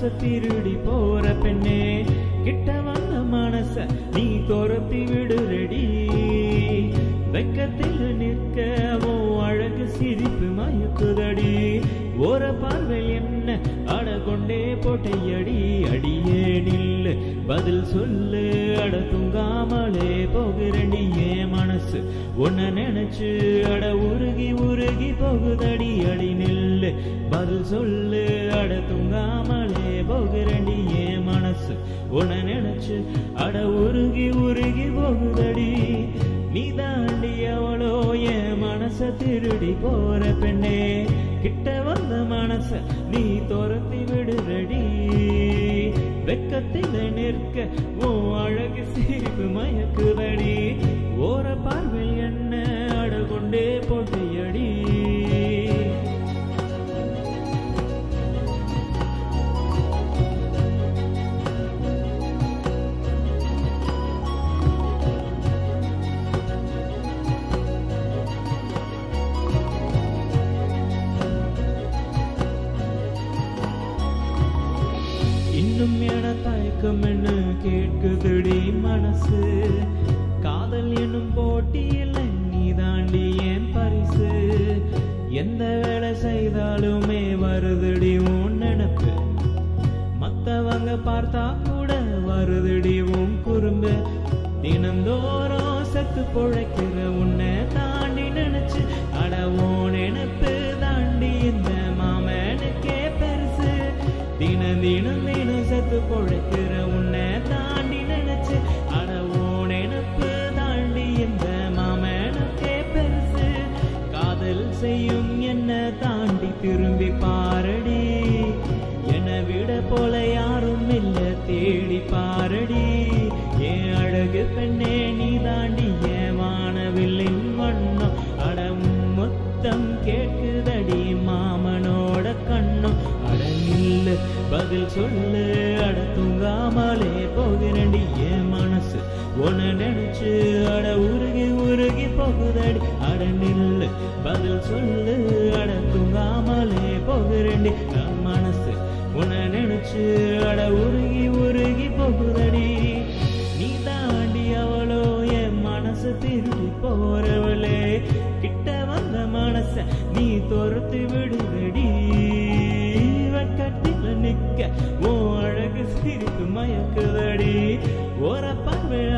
மனச திருடி போற பெண்ணே கிட்ட வந்த மனச நீ துரத்தி விடுறடி வெக்கத்தில் நிற்கவோ அழகு சிரிப்பு மயக்குதடி ஓர பார்வை என்ன அட கொண்டே போட்டையடி அடியே நில்லு பதில் சொல்லு அட தூங்காமலே போகிறண்டி என் மனசு உன்னை நினைச்சு அட உருகி உருகி போகுதடி அடி நில்லு பதில் சொல்லு அட தூங்காமலே போகிறண்டி என் மனசு உன்னை நினைச்சு அட உருகி உருகி போகுதடி நீ தாண்டி எவளோ என் மனச திருடி போற பெண்ணே கிட்ட வந்த மனச நீ துரத்தி விடுறடி வெக்கத்தில நிற்க ஓ அழகு சிரிப்பு மயக்குதடி ஓர பார்வையில் என்ன அடகொண்டே போட்டையடி இன்னும் என தயக்கம் என்ன கேட்குதுடி மனசு காதல் என்னும் போட்டியில் நீ தாண்டி என் பரிசு எந்த வேலை செய்தாலுமே வருதுடி உன் நினப்பு மத்தவங்க பார்த்தா கூட வருதுடி உன் குறும்பு தினந்தோறும் செத்து பொழைக்கிற உன்னை தாண்டி நினைச்சு அடவோ நினைப்பு தாண்டி இந்த மாமனுக்கே பெருசு தினம் தினம் தினம் செத்து பொழைக்கிற உன்னை தாண்டி நினைச்சு அடவோ நினைப்பு தாண்டி இந்த மாமனுக்கே பெருசு காதல் செய்யும் என்ன தாண்டி திரும்பி பாரடி என்னை விட போல யாரும் இல்ல தேடி பாரடி என் அழகு பெண்ணே நீ தாண்டி என் வானவில்லின் வண்ணம் அடம் மொத்தம் கேட்குதடி மாமனோட கண்ணம் அட நில்லு பதில் சொல்லு அட தூங்காமலே போகிறண்டி என் மனசு உன்னை நினைச்சு அட உருகி உருகி போகுதடி அட நில்லு பதில் சொல்லு அட தூங்காமலே போகிறண்டி என் மனசு உன்னை நினைச்சு அட உருகி உருகி போகுதடி நீ தாண்டி அவளோ என் மனசு திருடி போறவளே கிட்ட வந்த மனச நீ துரத்து விடுதடி வெட்கத்தில் நிக்க ஓ அழகு சிரிப்பு மயக்குதடி ஓர பார்வை